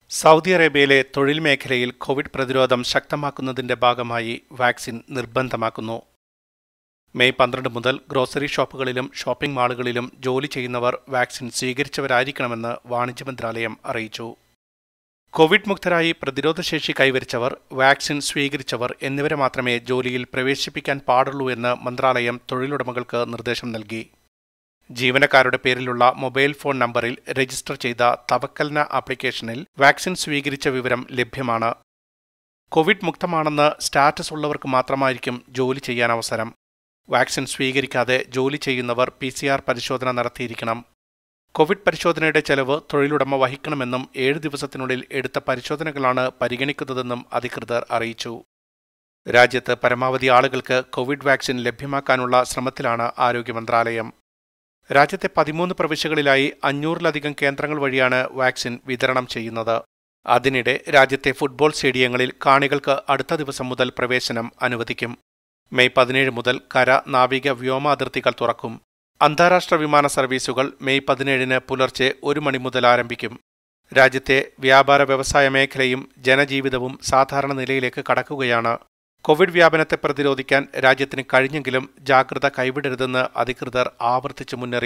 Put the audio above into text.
Saudi അറേബ്യയിലെ തൊഴിൽ മേഖലയിൽ കോവിഡ് പ്രതിരോധം ശക്തമാക്കുന്നതിന്റെ ഭാഗമായി വാക്സിൻ നിർബന്ധമാക്കുന്നു മെയ് പന്ത്രണ്ട് മുതൽ ഗ്രോസറി ഷോപ്പുകളിലും ഷോപ്പിംഗ് മാളുകളിലും ജോലി ചെയ്യുന്നവർ വാക്സിൻ സ്വീകരിച്ചവരായിരിക്കണമെന്ന് വാണിജ്യ മന്ത്രാലയം അറിയിച്ചു കോവിഡ് മുക്തരായി പ്രതിരോധശേഷി കൈവരിച്ചവർ വാക്സിൻ സ്വീകരിച്ചവർ എന്നിവരെ മാത്രമേ ജോലിയിൽ പ്രവേശിപ്പിക്കാൻ പാടുള്ളൂ എന്ന് മന്ത്രാലയം തൊഴിലുടമകൾക്ക് നിർദ്ദേശം നൽകി ജീവനക്കാരുടെ പേരിലുള്ള മൊബൈൽ ഫോൺ നമ്പറിൽ രജിസ്റ്റർ ചെയ്ത തവക്കൽന ആപ്ലിക്കേഷനിൽ വാക്സിൻ സ്വീകരിച്ച വിവരം ലഭ്യമാണ് കോവിഡ് മുക്തമാണെന്ന് സ്റ്റാറ്റസ് ഉള്ളവർക്ക് മാത്രമായിരിക്കും ജോലി ചെയ്യാൻ അവസരം വാക്സിൻ സ്വീകരിക്കാതെ ജോലി ചെയ്യുന്നവർ പി പരിശോധന നടത്തിയിരിക്കണം കോവിഡ് പരിശോധനയുടെ ചെലവ് തൊഴിലുടമ വഹിക്കണമെന്നും ഏഴ് ദിവസത്തിനുള്ളിൽ എടുത്ത പരിശോധനകളാണ് പരിഗണിക്കുന്നതെന്നും അധികൃതർ അറിയിച്ചു രാജ്യത്ത് പരമാവധി ആളുകൾക്ക് കോവിഡ് വാക്സിൻ ലഭ്യമാക്കാനുള്ള ശ്രമത്തിലാണ് ആരോഗ്യ മന്ത്രാലയം രാജ്യത്തെ പതിമൂന്ന് പ്രവിശ്യകളിലായി അഞ്ഞൂറിലധികം കേന്ദ്രങ്ങൾ വഴിയാണ് വാക്സിൻ വിതരണം ചെയ്യുന്നത് അതിനിടെ രാജ്യത്തെ ഫുട്ബോൾ സ്റ്റേഡിയങ്ങളിൽ കാണികൾക്ക് അടുത്ത ദിവസം മുതൽ പ്രവേശനം അനുവദിക്കും മെയ് പതിനേഴ് മുതൽ കര നാവിക വ്യോമ അതിർത്തികൾ തുറക്കും അന്താരാഷ്ട്ര വിമാന സർവീസുകൾ മെയ് പതിനേഴിന് പുലർച്ചെ ഒരു മണി മുതൽ ആരംഭിക്കും രാജ്യത്തെ വ്യാപാര വ്യവസായ മേഖലയും ജനജീവിതവും സാധാരണ നിലയിലേക്ക് കടക്കുകയാണ് കോവിഡ് വ്യാപനത്തെ പ്രതിരോധിക്കാൻ രാജ്യത്തിന് കഴിഞ്ഞെങ്കിലും ജാഗ്രത കൈവിടരുതെന്ന് അധികൃതർ ആവർത്തിച്ചു മുന്നറിയിപ്പ്